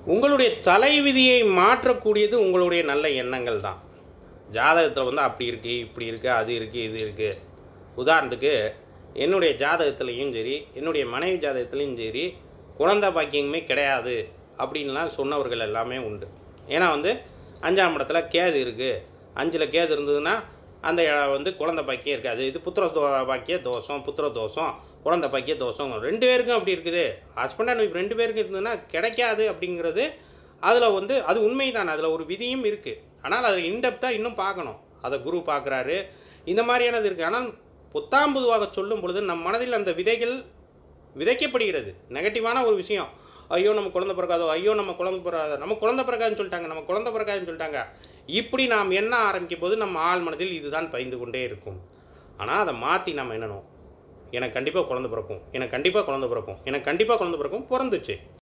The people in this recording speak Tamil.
உங்களுடைய தலைவிதியை மாற்றக்கூடியது உங்களுடைய நல்ல எண்ணங்கள் தான் ஜாதகத்தில் வந்து அப்படி இருக்குது இப்படி இருக்குது அது இருக்குது இது இருக்குது உதாரணத்துக்கு என்னுடைய ஜாதகத்துலேயும் சரி என்னுடைய மனைவி ஜாதகத்துலேயும் சரி குழந்தை பாக்கியமே கிடையாது அப்படின்லாம் சொன்னவர்கள் எல்லாமே உண்டு ஏன்னா வந்து அஞ்சாம் இடத்துல கேது இருக்குது அஞ்சில் கேது இருந்ததுன்னா அந்த இடம் வந்து குழந்தை பாக்கியம் இருக்காது இது புத்திர தோ பாக்கிய தோஷம் புத்திர தோஷம் குழந்தை பாக்கிய தோஷம் ரெண்டு பேருக்கும் அப்படி இருக்குது ஹஸ்பண்ட் அண்ட் ஒய்ஃப் ரெண்டு பேருக்கும் இருந்ததுன்னா கிடைக்காது அப்படிங்கிறது அதில் வந்து அது உண்மைதான் அதில் ஒரு விதியும் இருக்குது ஆனால் அதில் இன்டெப்த்தாக இன்னும் பார்க்கணும் அதை குரு பார்க்குறாரு இந்த மாதிரியானது இருக்குது ஆனால் புத்தாம் பொதுவாக சொல்லும் பொழுது நம் மனதில் அந்த விதைகள் விதைக்கப்படுகிறது நெகட்டிவான ஒரு விஷயம் ஐயோ நம்ம குழந்தை பிறக்காதோ ஐயோ நம்ம குழந்தை பிறக்காதோ நம்ம குழந்தை பிறக்காதுன்னு சொல்லிட்டாங்க நம்ம குழந்தை பிறக்காதுன்னு சொல்லிட்டாங்க இப்படி நாம் எண்ண ஆரம்பிக்கும் போது நம்ம ஆள் மனதில் இதுதான் பயந்து கொண்டே இருக்கும் ஆனால் அதை மாற்றி நம்ம எண்ணணும் எனக்கு கண்டிப்பாக குழந்தை பிறக்கும் எனக்கு கண்டிப்பாக குழந்தை பிறக்கும் எனக்கு கண்டிப்பாக குழந்தை பிறக்கும் பிறந்துச்சு